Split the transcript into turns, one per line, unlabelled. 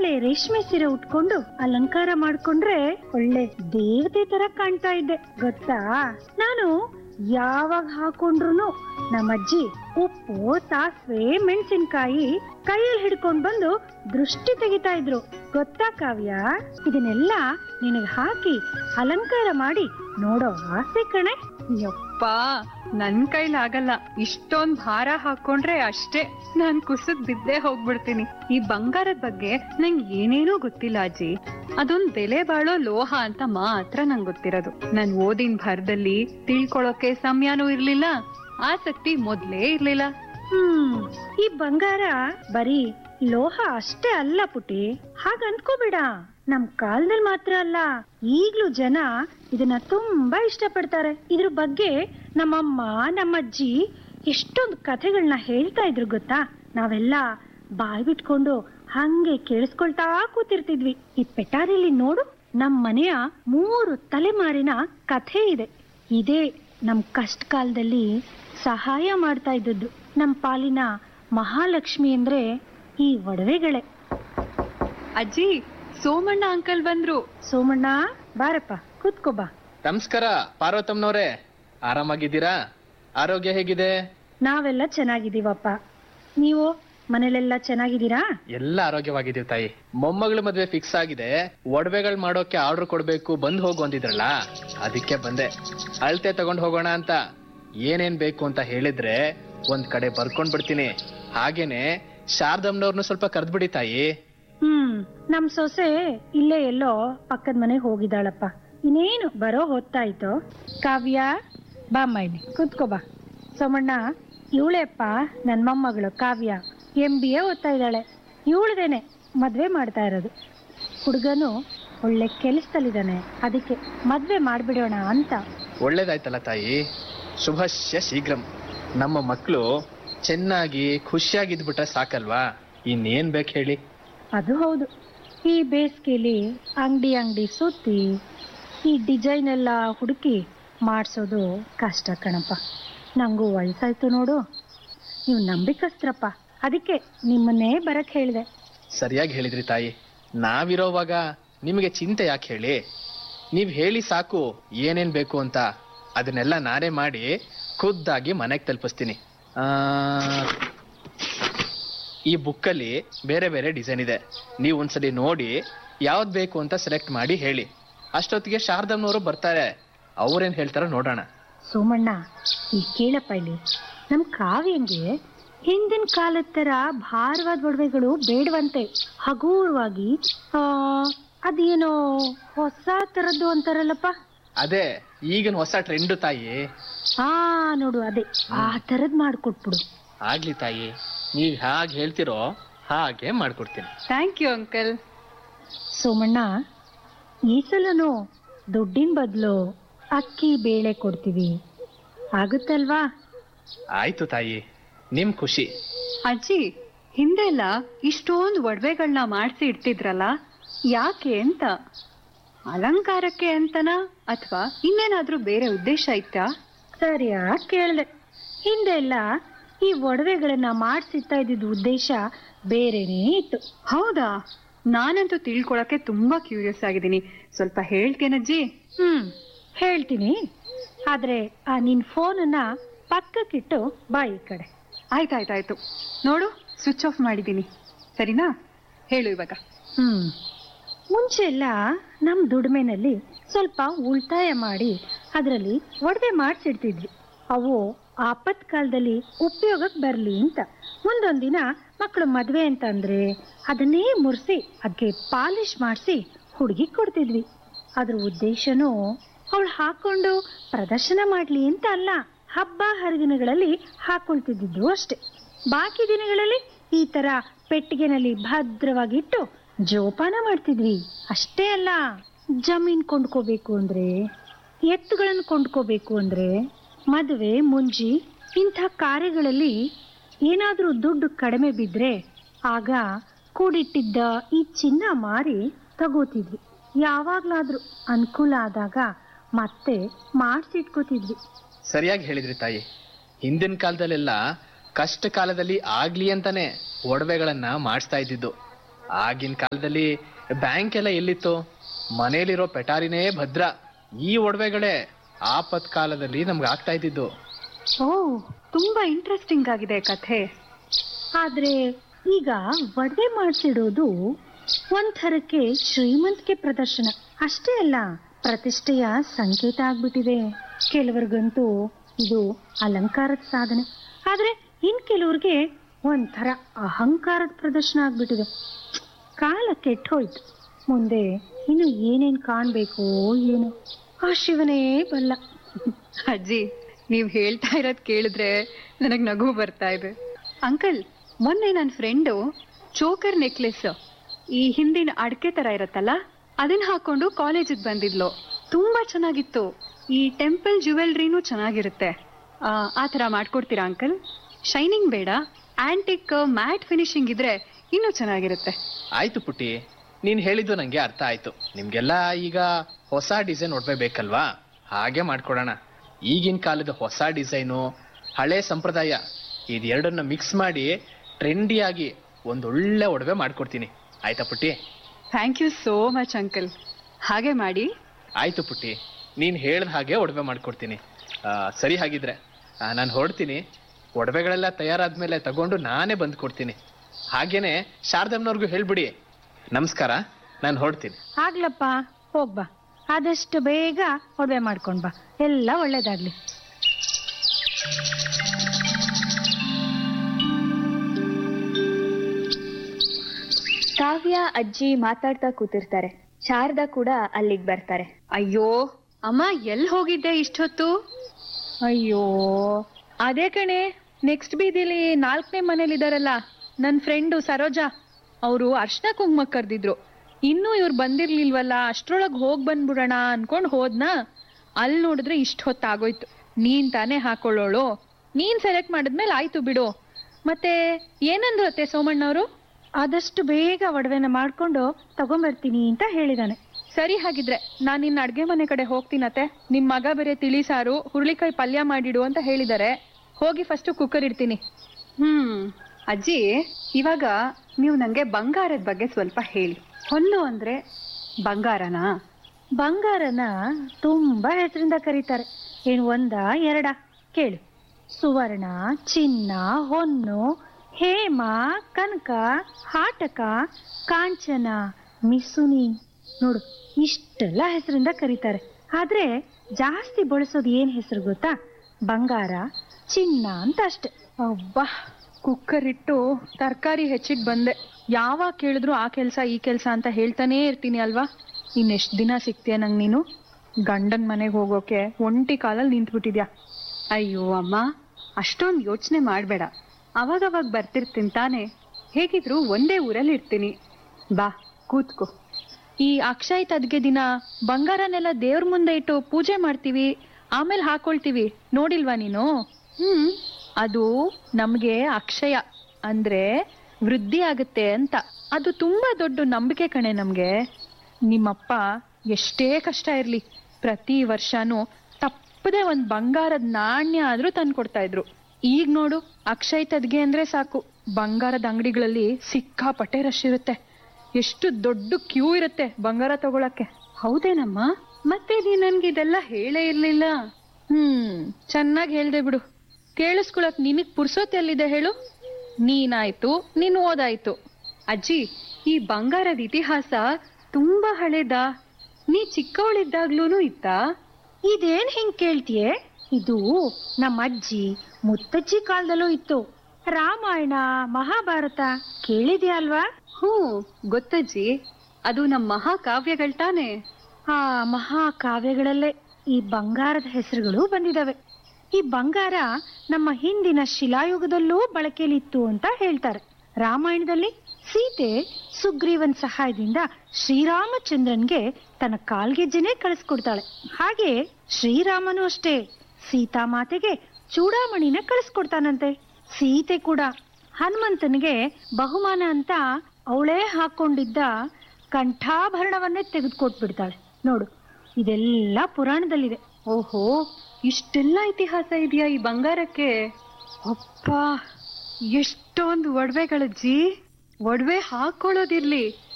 ಒಳ್ಳೆ ರೇಷ್ಮೆ ಸೀರೆ ಉಟ್ಕೊಂಡು ಅಲಂಕಾರ ಮಾಡ್ಕೊಂಡ್ರೆ ಒಳ್ಳೆ ದೇವತೆ ತರ ಕಾಣ್ತಾ ಇದ್ದೆ ಗೊತ್ತಾ ನಾನು ಯಾವಾಗ ಹಾಕೊಂಡ್ರು ನಮ್ಮಜ್ಜಿ ಉಪ್ಪು ಸಾಸಿವೆ ಮೆಣಸಿನ್ಕಾಯಿ ಕೈಯಲ್ಲಿ ಹಿಡ್ಕೊಂಡ್ ಬಂದು ದೃಷ್ಟಿ ತೆಗಿತಾ ಇದ್ರು ಗೊತ್ತಾ ಕಾವ್ಯ ಇದನ್ನೆಲ್ಲ ನಿನಗೆ ಹಾಕಿ ಅಲಂಕಾರ ಮಾಡಿ ನೋಡೋ ಆಸೆ ಕಣೆ
ಯಪ್ಪ ನನ್ ಕೈಲಾಗಲ್ಲ ಇಷ್ಟೊಂದ್ ಭಾರ ಹಾಕೊಂಡ್ರೆ ಅಷ್ಟೇ ನಾನ್ ಕುಸಕ್ ಬಿದ್ದೇ ಹೋಗ್ಬಿಡ್ತೀನಿ ಈ ಬಂಗಾರದ ಬಗ್ಗೆ ನಂಗ್ ಏನೇನೂ ಗೊತ್ತಿಲ್ಲ ಅಜ್ಜಿ ಅದೊಂದ್ ಬೆಲೆ ಬಾಳೋ ಲೋಹ ಅಂತ ಮಾತ್ರ ನಂಗ್ ಗೊತ್ತಿರೋದು ನಾನ್ ಓದಿನ ಭರದಲ್ಲಿ ತಿಳ್ಕೊಳಕ್ಕೆ ಸಮಯನೂ ಇರ್ಲಿಲ್ಲ ಆಸಕ್ತಿ ಮೊದ್ಲೇ ಇರ್ಲಿಲ್ಲ
ಹ್ಮ್ ಈ ಬಂಗಾರ ಬರೀ ಲೋಹ ಅಷ್ಟೇ ಅಲ್ಲ ಪುಟಿ ಹಾಗ ಅನ್ಕೋಬೇಡ ನಮ್ ಕಾಲದಲ್ಲಿ ಮಾತ್ರ ಅಲ್ಲ ಈಗ್ಲೂ ಜನ ಇದನ್ನ ತುಂಬಾ ಇಷ್ಟಪಡ್ತಾರೆ ಇದ್ರ ಬಗ್ಗೆ ನಮ್ಮಮ್ಮ ನಮ್ಮಜ್ಜಿ ಎಷ್ಟೊಂದು ಕಥೆಗಳನ್ನ ಹೇಳ್ತಾ ಇದ್ರು ಗೊತ್ತಾ ನಾವೆಲ್ಲ ಬಾಯ್ ಬಿಟ್ಕೊಂಡು ಹಂಗೆ ಕೇಳಿಸ್ಕೊಳ್ತಾ ಕೂತಿರ್ತಿದ್ವಿ ಈ ಪೆಟಾರಿಲಿ ನೋಡು ನಮ್ ಮನೆಯ ಮೂರು ತಲೆಮಾರಿನ ಕಥೆ ಇದೆ ಇದೇ ನಮ್ ಕಷ್ಟ ಕಾಲದಲ್ಲಿ ಸಹಾಯ ಮಾಡ್ತಾ ಇದ್ದದ್ದು ನಮ್ ಪಾಲಿನ ಮಹಾಲಕ್ಷ್ಮಿ ಅಂದ್ರೆ ಈ ಒಡವೆಗಳೇ
ಅಜ್ಜಿ ಸೋಮಣ್ಣ ಅಂಕಲ್ ಬಂದ್ರು
ಸೋಮಣ್ಣ ಬಾರಪ್ಪ ಕೂತ್ಕೋ ಬಾ
ನಮಸ್ಕಾರ ಪಾರ್ವತಮ್ಮನವ್ರೆ ಆರಾಮಾಗಿದ್ದೀರಾ ಆರೋಗ್ಯ ಹೇಗಿದೆ
ನಾವೆಲ್ಲ ಚೆನ್ನಾಗಿದ್ದೀವಪ್ಪ ನೀವು ಮನೇಲೆಲ್ಲ ಚೆನ್ನಾಗಿದ್ದೀರಾ
ಎಲ್ಲ ಆರೋಗ್ಯವಾಗಿದ್ದೀವಿ ತಾಯಿ ಮೊಮ್ಮಗಳ ಮದ್ವೆ ಫಿಕ್ಸ್ ಆಗಿದೆ ಒಡವೆಗಳು ಮಾಡೋಕೆ ಆರ್ಡರ್ ಕೊಡ್ಬೇಕು ಬಂದ್ ಹೋಗು ಅಂದಿದ್ರಲ್ಲ ಅದಕ್ಕೆ ಬಂದೆ ಅಳತೆ ತಗೊಂಡ್ ಹೋಗೋಣ ಅಂತ ಏನೇನ್ ಬೇಕು ಅಂತ ಹೇಳಿದ್ರೆ ಒಂದ್ ಕಡೆ ಬರ್ಕೊಂಡ್ ಬಿಡ್ತೀನಿ ಹಾಗೇನೆ ಶಾರದಮ್ನವ್ರನ್ನು ಸ್ವಲ್ಪ ಕರ್ದ್ಬಿಡಿ ತಾಯಿ
ಹ್ಮ್ ನಮ್ ಸೊಸೆ ಇಲ್ಲೇ ಎಲ್ಲೋ ಪಕ್ಕದ ಮನೆಗೆ ಹೋಗಿದ್ದಾಳಪ್ಪ ಇನ್ನೇನು ಬರೋ ಹೊತ್ತಾಯ್ತು ಕಾವ್ಯ ಬಾ ಮೈಲಿ ಕೂತ್ಕೋ ಬಾ ಸೋಮಣ್ಣ ಇವಳೆಪ್ಪ ನನ್ ಮೊಮ್ಮಗಳು ಕಾವ್ಯ ಎಂ ಬಿ ಎ ಓದ್ತಾ ಇದ್ದಾಳೆ ಇವಳದೇನೆ ಮದ್ವೆ ಮಾಡ್ತಾ ಇರೋದು ಹುಡುಗನು ಒಳ್ಳೆ ಕೆಲಸದಲ್ಲಿದ್ದಾನೆ ಅದಕ್ಕೆ ಮದ್ವೆ ಮಾಡ್ಬಿಡೋಣ ಅಂತ
ಒಳ್ಳೇದಾಯ್ತಲ್ಲ ತಾಯಿ ಶುಭಶ್ಯ ಶೀಘ್ರಂ ನಮ್ಮ ಮಕ್ಕಳು ಚೆನ್ನಾಗಿ ಖುಷಿಯಾಗಿದ್ಬಿಟ್ರೆ ಸಾಕಲ್ವಾ ಇನ್ನೇನ್ ಬೇಕು ಹೇಳಿ
ಅದು ಹೌದು ಈ ಬೇಸಿಗೆಲಿ ಅಂಗಡಿ ಅಂಗಡಿ ಸುತ್ತಿ ಈ ಡಿಸೈನ್ ಎಲ್ಲ ಹುಡುಕಿ ಮಾಡಿಸೋದು ಕಷ್ಟ ಕಣಪ್ಪ ನಂಗೂ ವಯಸ್ಸಾಯ್ತು ನೋಡು ನೀವು ನಂಬಿಕಸ್ತ್ರಪ್ಪ ಅದಕ್ಕೆ ನಿಮ್ಮನ್ನೇ ಬರಕ್ ಹೇಳಿದೆ
ಸರಿಯಾಗಿ ಹೇಳಿದ್ರಿ ತಾಯಿ ನಾವಿರೋವಾಗ ನಿಮಗೆ ಚಿಂತೆ ಯಾಕೆ ಹೇಳಿ ನೀವ್ ಹೇಳಿ ಸಾಕು ಏನೇನ್ ಬೇಕು ಅಂತ ಅದನ್ನೆಲ್ಲ ನಾನೇ ಮಾಡಿ ಖುದ್ದಾಗಿ ಮನೆಗೆ ತಲುಪಿಸ್ತೀನಿ ಆ, ಈ ಬುಕ್ಕಲ್ಲಿ ಬೇರೆ ಬೇರೆ ಡಿಸೈನ್ ಇದೆ ನೀವು ಒಂದ್ಸಲಿ ನೋಡಿ ಯಾವ್ದು ಬೇಕು ಅಂತ ಸೆಲೆಕ್ಟ್ ಮಾಡಿ ಹೇಳಿ ಅಷ್ಟೊತ್ತಿಗೆ ಶಾರದಮ್ನವರು ಬರ್ತಾರೆ ಅವ್ರೇನ್ ಹೇಳ್ತಾರೋ ನೋಡೋಣ
ಸೋಮಣ್ಣ ಈ ಕೇಳಪ್ಪ ಇಲ್ಲಿ ನಮ್ ಕಾವ್ಯಂಗೆ ಹಿಂದಿನ ಕಾಲದ ತರ ಭಾರವಾದ ಒಡವೆಗಳು ಬೇಡವಂತೆ ಹಗೂರವಾಗಿ ಆ ಅದೇನೋ ಹೊಸ ತರದ್ದು ಅಂತಾರಲ್ಲಪ್ಪ
ಅದೇ ಈಗಿನ ಹೊಸ ಟ್ರೆಂಡ್ ತಾಯಿ
ಆ ನೋಡು ಅದೇ ಆ ತರದ್ ಮಾಡ್ಕೊಟ್ಬಿಡು
ಆಗ್ಲಿ ತಾಯಿ ನೀವ್ ಹಾಗೆ ಹೇಳ್ತಿರೋ ಹಾಗೆ ಮಾಡ್ಕೊಡ್ತೀನಿ
ಥ್ಯಾಂಕ್ ಯು ಅಂಕಲ್
ಸೋಮಣ್ಣ ಈ ಸಲನು ದುಡ್ಡಿನ ಬದಲು ಅಕ್ಕಿ ಬೇಳೆ ಕೊಡ್ತೀವಿ ಆಗುತ್ತಲ್ವಾ
ಆಯ್ತು ತಾಯಿ ನಿಮ್ ಖುಷಿ
ಅಜ್ಜಿ ಹಿಂದೆಲ್ಲ ಇಷ್ಟೊಂದು ಒಡವೆಗಳನ್ನ ಮಾಡಿಸಿ ಇಡ್ತಿದ್ರಲ್ಲ ಯಾಕೆ ಅಂತ ಅಲಂಕಾರಕ್ಕೆ ಅಂತನಾ ಅಥವಾ ಇನ್ನೇನಾದ್ರೂ ಬೇರೆ ಉದ್ದೇಶ ಇತ್ತಾ
ಸರಿಯಾ ಕೇಳ್ದೆ ಹಿಂದೆ ಎಲ್ಲ ಈ ಒಡವೆಗಳನ್ನ ಮಾಡ್ಸಿತ್ತಾ ಇದ್ದಿದ್ದು ಉದ್ದೇಶ ಬೇರೆನೇ ಇತ್ತು
ಹೌದಾ ನಾನಂತೂ ತಿಳ್ಕೊಳಕ್ಕೆ ತುಂಬಾ ಕ್ಯೂರಿಯಸ್ ಆಗಿದ್ದೀನಿ ಸ್ವಲ್ಪ ಹೇಳ್ತೇನಜ್ಜಿ
ಹ್ಮ್ ಹೇಳ್ತೀನಿ ಆದ್ರೆ ಆ ನಿನ್ ಫೋನನ್ನ ಪಕ್ಕಕ್ಕಿಟ್ಟು ಬಾ ಈ ಕಡೆ
ಆಯ್ತಾಯ್ತಾಯ್ತು ನೋಡು ಸ್ವಿಚ್ ಆಫ್ ಮಾಡಿದ್ದೀನಿ ಸರಿನಾ ಹೇಳು ಇವಾಗ
ಹ್ಮ್ ಮುಂಚೆ ಎಲ್ಲ ನಮ್ ದುಡಿಮೆನಲ್ಲಿ ಸ್ವಲ್ಪ ಉಳಿತಾಯ ಮಾಡಿ ಅದರಲ್ಲಿ ಒಡವೆ ಮಾಡಿಸಿಡ್ತಿದ್ವಿ ಅವು ಆಪತ್ ಕಾಲದಲ್ಲಿ ಉಪಯೋಗಕ್ಕೆ ಬರಲಿ ಅಂತ ಮುಂದೊಂದಿನ ಮಕ್ಕಳು ಮದ್ವೆ ಅಂತಂದ್ರೆ ಅದನ್ನೇ ಮುರಿಸಿ ಅದಕ್ಕೆ ಪಾಲಿಶ್ ಮಾಡಿಸಿ ಹುಡುಗಿ ಕೊಡ್ತಿದ್ವಿ ಅದ್ರ ಉದ್ದೇಶನೂ ಅವಳು ಹಾಕೊಂಡು ಪ್ರದರ್ಶನ ಮಾಡ್ಲಿ ಅಂತ ಅಲ್ಲ ಹಬ್ಬ ಹರಿದಿನಗಳಲ್ಲಿ ಹಾಕೊಳ್ತಿದ್ದು ಅಷ್ಟೆ ಬಾಕಿ ದಿನಗಳಲ್ಲಿ ಈ ತರ ಪೆಟ್ಟಿಗೆನಲ್ಲಿ ಭದ್ರವಾಗಿಟ್ಟು ಜೋಪಾನ ಮಾಡ್ತಿದ್ವಿ ಅಷ್ಟೇ ಅಲ್ಲ ಜಮೀನ್ ಕೊಂಡ್ಕೋಬೇಕು ಅಂದ್ರೆ ಎತ್ತುಗಳನ್ನು ಕೊಂಡ್ಕೋಬೇಕು ಅಂದ್ರೆ ಮದುವೆ ಮುಂಜಿ ಇಂಥ ಕಾರ್ಯಗಳಲ್ಲಿ ಏನಾದ್ರೂ ದುಡ್ಡು ಕಡಿಮೆ ಬಿದ್ರೆ ಆಗ ಕೂಡಿಟ್ಟಿದ್ದ ಈ ಚಿನ್ನ ಮಾರಿ ತಗೋತಿದ್ವಿ ಯಾವಾಗ್ಲಾದ್ರೂ ಅನುಕೂಲ ಆದಾಗ ಮತ್ತೆ ಮಾಡಿಸಿಟ್ಕೋತಿದ್ವಿ
ಸರಿಯಾಗಿ ಹೇಳಿದ್ರಿ ತಾಯಿ ಹಿಂದಿನ ಕಾಲದಲ್ಲೆಲ್ಲ ಕಷ್ಟ ಕಾಲದಲ್ಲಿ ಆಗ್ಲಿ ಅಂತಾನೆ ಒಡವೆಗಳನ್ನ ಮಾಡಿಸ್ತಾ ಇದ್ದಿದ್ದು ಆಗಿನ ಕಾಲದಲ್ಲಿ ಬ್ಯಾಂಕ್ ಎಲ್ಲ ಎಲ್ಲಿತ್ತು ಮನೇಲಿರೋ ಪೆಟಾರಿನೇ ಭದ್ರ ಈ ಒಡವೆಗಳೇ ಆಪತ್ ಕಾಲದಲ್ಲಿ ನಮ್ಗೆ ಆಗ್ತಾ ಇದ್ದಿದ್ದು
ಓ ತುಂಬಾ ಇಂಟ್ರೆಸ್ಟಿಂಗ್ ಆಗಿದೆ ಕಥೆ
ಆದ್ರೆ ಈಗ ಒಡವೆ ಮಾಡಿಸಿಡೋದು ಒಂಥರಕ್ಕೆ ಶ್ರೀಮಂತಿಕೆ ಪ್ರದರ್ಶನ ಅಷ್ಟೇ ಅಲ್ಲ ಪ್ರತಿಷ್ಠೆಯ ಸಂಕೇತ ಆಗ್ಬಿಟ್ಟಿದೆ ಕೆಲವರಿಗಂತೂ ಇದು ಅಲಂಕಾರದ ಸಾಧನೆ ಆದ್ರೆ ಇನ್ ಕೆಲವ್ರಿಗೆ ಒಂಥರ ಅಹಂಕಾರದ ಪ್ರದರ್ಶನ ಆಗ್ಬಿಟ್ಟಿದೆ ಕಾಲ ಕೆಟ್ಟೋಯ್ತು ಮುಂದೆ ಇನ್ನು ಏನೇನ್ ಕಾಣ್ಬೇಕು ಏನು ಆ ಶಿವನೇ ಬಲ್ಲ
ಅಜ್ಜಿ ನೀವ್ ಹೇಳ್ತಾ ಇರೋದ್ ಕೇಳಿದ್ರೆ ನನಗ್ ನಗು ಬರ್ತಾ ಇದೆ ಅಂಕಲ್ ಮೊನ್ನೆ ನನ್ನ ಫ್ರೆಂಡು ಚೋಕರ್ ನೆಕ್ಲೆಸ್ ಈ ಹಿಂದಿನ ಅಡಕೆ ತರ ಇರತ್ತಲ್ಲ ಅದನ್ನ ಹಾಕೊಂಡು ಕಾಲೇಜಿಗೆ ಬಂದಿದ್ಲು ತುಂಬಾ ಚೆನ್ನಾಗಿತ್ತು ಈ ಟೆಂಪಲ್ ಜ್ಯುವೆಲ್ರಿನೂ ಚೆನ್ನಾಗಿರುತ್ತೆ ಆ, ಆ ತರ ಮಾಡ್ಕೊಡ್ತೀರಾ ಅಂಕಲ್ ಶೈನಿಂಗ್ ಬೇಡ ಆಂಟಿಕ್ ಮ್ಯಾಟ್ ಫಿನಿಶಿಂಗ್ ಇದ್ರೆ ಇನ್ನೂ ಚೆನ್ನಾಗಿರುತ್ತೆ
ಆಯ್ತು ಪುಟ್ಟಿ ನೀನ್ ಹೇಳಿದ್ದು ನಂಗೆ ಅರ್ಥ ಆಯ್ತು ನಿಮ್ಗೆಲ್ಲ ಈಗ ಹೊಸ ಡಿಸೈನ್ ಒಡವೆ ಬೇಕಲ್ವಾ ಹಾಗೆ ಮಾಡ್ಕೊಡೋಣ ಈಗಿನ ಕಾಲದ ಹೊಸ ಡಿಸೈನು ಹಳೆ ಸಂಪ್ರದಾಯ ಇದೆರಡನ್ನ ಮಿಕ್ಸ್ ಮಾಡಿ ಟ್ರೆಂಡಿಯಾಗಿ ಒಂದೊಳ್ಳೆ ಒಡವೆ ಮಾಡ್ಕೊಡ್ತೀನಿ ಆಯ್ತಾ ಪುಟ್ಟಿ
thank you so much uncle ಹಾಗೆ ಮಾಡಿ
ಆಯ್ತು ಪುಟ್ಟಿ ನೀನ್ ಹೇಳ್ದ ಹಾಗೆ ಒಡವೆ ಮಾಡ್ಕೊಡ್ತೀನಿ ಆ, ಸರಿ ಹಾಗಿದ್ರೆ ನಾನು ಹೊರಡ್ತೀನಿ ಒಡವೆಗಳೆಲ್ಲ ತಯಾರಾದ್ಮೇಲೆ ತಗೊಂಡು ನಾನೇ ಬಂದು ಕೊಡ್ತೀನಿ ಹಾಗೇನೆ ಶಾರದಮ್ಮನವ್ರಿಗೂ ಹೇಳ್ಬಿಡಿ ನಮಸ್ಕಾರ ನಾನು ಹೊರಡ್ತೀನಿ
ಆಗ್ಲಪ್ಪ ಹೋಗ್ಬಾ ಆದಷ್ಟು ಬೇಗ ಒಡವೆ ಮಾಡ್ಕೊಂಡ್ ಬಾ ಎಲ್ಲ ಒಳ್ಳೇದಾಗ್ಲಿ
ಕಾವ್ಯ ಅಜ್ಜಿ ಮಾತಾಡ್ತಾ ಕೂತಿರ್ತಾರೆ ಶಾರದಾ ಕೂಡ ಅಲ್ಲಿಗೆ ಬರ್ತಾರೆ
ಅಯ್ಯೋ ಅಮ್ಮ ಎಲ್ ಹೋಗಿದ್ದೆ ಇಷ್ಟೊತ್ತು
ಅಯ್ಯೋ ಅದೇ ಕಣೆ ನೆಕ್ಸ್ಟ್ ಬೀದಿಲಿ ನಾಲ್ಕನೇ ಮನೇಲಿದಾರಲ್ಲ ನನ್ನ ಫ್ರೆಂಡು ಸರೋಜಾ ಅವರು ಅರ್ಶನ ಕುಂಕುಮ ಕರ್ದಿದ್ರು ಇನ್ನೂ ಇವ್ರು ಬಂದಿರ್ಲಿಲ್ವಲ್ಲ ಅಷ್ಟ್ರೊಳಗ್ ಹೋಗ್ ಬಂದ್ಬಿಡೋಣ ಅನ್ಕೊಂಡ್ ಹೋದ್ನಾ ಅಲ್ಲಿ ನೋಡಿದ್ರೆ ಇಷ್ಟ ಹೊತ್ತಾಗೋಯ್ತು ನೀನ್ ತಾನೇ ಹಾಕೊಳ್ಳೋಳು ನೀನ್ ಸೆಲೆಕ್ಟ್ ಮಾಡಿದ್ಮೇಲೆ ಆಯ್ತು ಬಿಡು ಮತ್ತೆ ಏನಂದ್ರು ಅತ್ತೆ ಸೋಮಣ್ಣವರು ಆದಷ್ಟು ಬೇಗ ಒಡವೆನ ಮಾಡ್ಕೊಂಡು ತಗೊಂಬರ್ತೀನಿ ಅಂತ ಹೇಳಿದಾನೆ ಸರಿ ಹಾಗಿದ್ರೆ ನಾನು ಇನ್ನು ಅಡ್ಗೆ ಮನೆ ಕಡೆ ಹೋಗ್ತೀನತ್ತೆ ನಿಮ್ ಮಗ ಬೇರೆ ತಿಳಿ ಸಾರು ಹುರುಳಿಕಾಯಿ ಪಲ್ಯ ಮಾಡಿಡು ಅಂತ ಹೇಳಿದಾರೆ ಹೋಗಿ ಫಸ್ಟ್ ಕುಕ್ಕರ್ ಇಡ್ತೀನಿ
ಹ್ಮ್ ಅಜ್ಜಿ ಇವಾಗ ನೀವು ನಂಗೆ ಬಂಗಾರದ ಬಗ್ಗೆ ಸ್ವಲ್ಪ ಹೇಳಿ ಹೊನ್ನು ಅಂದ್ರೆ ಬಂಗಾರನಾ
ಬಂಗಾರನ ತುಂಬಾ ಹೆಸರಿಂದ ಕರೀತಾರೆ ಏನ್ ಒಂದ ಎರಡ ಕೇಳು ಸುವರ್ಣ ಚಿನ್ನ ಹೊನ್ನು ಹೇಮ ಕನಕ ಹಾಟಕ ಕಾಂಚನ ಮಿಸುನಿ ನೋಡು ಇಷ್ಟೆಲ್ಲ ಹೆಸರಿಂದ ಕರೀತಾರೆ ಆದ್ರೆ ಜಾಸ್ತಿ ಬಳಸೋದು ಏನ್ ಹೆಸರು ಗೊತ್ತಾ ಬಂಗಾರ ಚಿನ್ನ ಅಂತ ಅಷ್ಟೆ ಅಬ್ಬಾ ಕುಕ್ಕರ್ ಇಟ್ಟು ತರಕಾರಿ ಹೆಚ್ಚಿಟ್ ಬಂದೆ ಯಾವಾಗ ಕೇಳಿದ್ರು ಆ ಕೆಲ್ಸ ಈ ಕೆಲ್ಸ ಅಂತ ಹೇಳ್ತಾನೇ ಇರ್ತೀನಿ ಅಲ್ವಾ ಇನ್ನೆಷ್ಟ್ ದಿನ ಸಿಗ್ತೀಯ ನಂಗ್ ನೀನು ಗಂಡನ್ ಮನೆಗೆ ಹೋಗೋಕೆ ಒಂಟಿ ಕಾಲಲ್ಲಿ ನಿಂತ್ಬಿಟ್ಟಿದ್ಯಾ
ಅಯ್ಯೋ ಅಮ್ಮ ಅಷ್ಟೊಂದು ಯೋಚನೆ ಮಾಡ್ಬೇಡ ಅವಾಗವಾಗ ಬರ್ತಿರ್ತೀನಿ ತಾನೆ ಹೇಗಿದ್ರು ಒಂದೇ ಊರಲ್ಲಿ ಇರ್ತೀನಿ ಬಾ ಕೂತ್ಕೋ
ಈ ಅಕ್ಷಯ ತದ್ಗೆ ದಿನ ಬಂಗಾರನೆಲ್ಲ ದೇವ್ರ ಮುಂದೆ ಇಟ್ಟು ಪೂಜೆ ಮಾಡ್ತೀವಿ ಆಮೇಲೆ ಹಾಕೊಳ್ತೀವಿ ನೋಡಿಲ್ವಾ ನೀನು
ಹ್ಮ್
ಅದು ನಮ್ಗೆ ಅಕ್ಷಯ ಅಂದ್ರೆ ವೃದ್ಧಿ ಆಗುತ್ತೆ ಅಂತ ಅದು ತುಂಬಾ ದೊಡ್ಡ ನಂಬಿಕೆ ಕಣೆ ನಮ್ಗೆ ನಿಮ್ಮಪ್ಪ ಎಷ್ಟೇ ಕಷ್ಟ ಇರ್ಲಿ ಪ್ರತಿ ವರ್ಷನೂ ತಪ್ಪದೆ ಒಂದ್ ಬಂಗಾರದ ನಾಣ್ಯ ಆದ್ರೂ ತಂದು ಕೊಡ್ತಾ ಇದ್ರು ಈಗ ನೋಡು ಅಕ್ಷಯ ತದ್ಗೆ ಅಂದ್ರೆ ಸಾಕು ಬಂಗಾರದ ಅಂಗಡಿಗಳಲ್ಲಿ ಸಿಕ್ಕಾಪಟ್ಟೆ ರಶ್ ಇರುತ್ತೆ ಎಷ್ಟು ದೊಡ್ಡ ಕ್ಯೂ ಇರುತ್ತೆ ಬಂಗಾರ ತಗೊಳಕ್ಕೆ
ಹೌದೇನಮ್ಮ ಮತ್ತೆ ನೀನ್ ನನ್ಗೆ ಇದೆಲ್ಲ ಹೇಳೇ ಇರ್ಲಿಲ್ಲ
ಹ್ಮ್ ಚೆನ್ನಾಗಿ ಹೇಳ್ದೆ ಬಿಡು ಕೇಳಿಸ್ಕೊಳಕ್ ನಿನಗ್ ಪುರ್ಸೋತ್ ಎಲ್ಲಿದೆ ಹೇಳು ನೀನಾಯ್ತು ನೀನ್ ಓದಾಯ್ತು
ಅಜ್ಜಿ ಈ ಬಂಗಾರದ ಇತಿಹಾಸ ತುಂಬಾ ಹಳೇದಾ ನೀ ಚಿಕ್ಕವಳಿದ್ದಾಗ್ಲೂನು ಇತ್ತಾ
ಇದೇನ್ ಹಿಂಗ್ ಕೇಳ್ತೀಯೆ ಇದು ನಮ್ಮ ಅಜ್ಜಿ ಮುತ್ತಜ್ಜಿ ಕಾಲದಲ್ಲೂ ಇತ್ತು ರಾಮಾಯಣ ಮಹಾಭಾರತ ಕೇಳಿದ್ಯಾ ಅಲ್ವಾ
ಹ್ಞೂ ಗೊತ್ತಜ್ಜಿ ಅದು ನಮ್ಮ ಮಹಾಕಾವ್ಯಗಳ್ ತಾನೆ
ಆ ಮಹಾಕಾವ್ಯಗಳಲ್ಲೇ ಈ ಬಂಗಾರದ ಹೆಸರುಗಳು ಬಂದಿದಾವೆ ಈ ಬಂಗಾರ ನಮ್ಮ ಹಿಂದಿನ ಶಿಲಾಯುಗದಲ್ಲೂ ಬಳಕೆಯಲ್ಲಿತ್ತು ಅಂತ ಹೇಳ್ತಾರೆ ರಾಮಾಯಣದಲ್ಲಿ ಸೀತೆ ಸುಗ್ರೀವನ್ ಸಹಾಯದಿಂದ ಶ್ರೀರಾಮಚಂದ್ರನ್ಗೆ ತನ್ನ ಕಾಲ್ಗೆಜ್ಜೆನೆ ಕಳಿಸ್ಕೊಡ್ತಾಳೆ ಹಾಗೆ ಶ್ರೀರಾಮನು ಅಷ್ಟೇ ಸೀತಾಮಾತೆಗೆ ಚೂಡಾಮಣಿನ ಕಳಿಸ್ಕೊಡ್ತಾನಂತೆ ಸೀತೆ ಕೂಡ ಹನುಮಂತನಿಗೆ ಬಹುಮಾನ ಅಂತ ಅವಳೇ ಹಾಕೊಂಡಿದ್ದ ಕಂಠಾಭರಣವನ್ನೇ ತೆಗೆದುಕೊಟ್ಬಿಡ್ತಾಳೆ ನೋಡು ಇದೆಲ್ಲ ಪುರಾಣದಲ್ಲಿದೆ
ಓಹೋ ಇಷ್ಟೆಲ್ಲ ಇತಿಹಾಸ ಇದೆಯಾ ಈ ಬಂಗಾರಕ್ಕೆ ಅಪ್ಪ ಎಷ್ಟೊಂದು ಒಡವೆಗಳಜ್ಜಿ ಒಡವೆ ಹಾಕೊಳ್ಳೋದಿರ್ಲಿ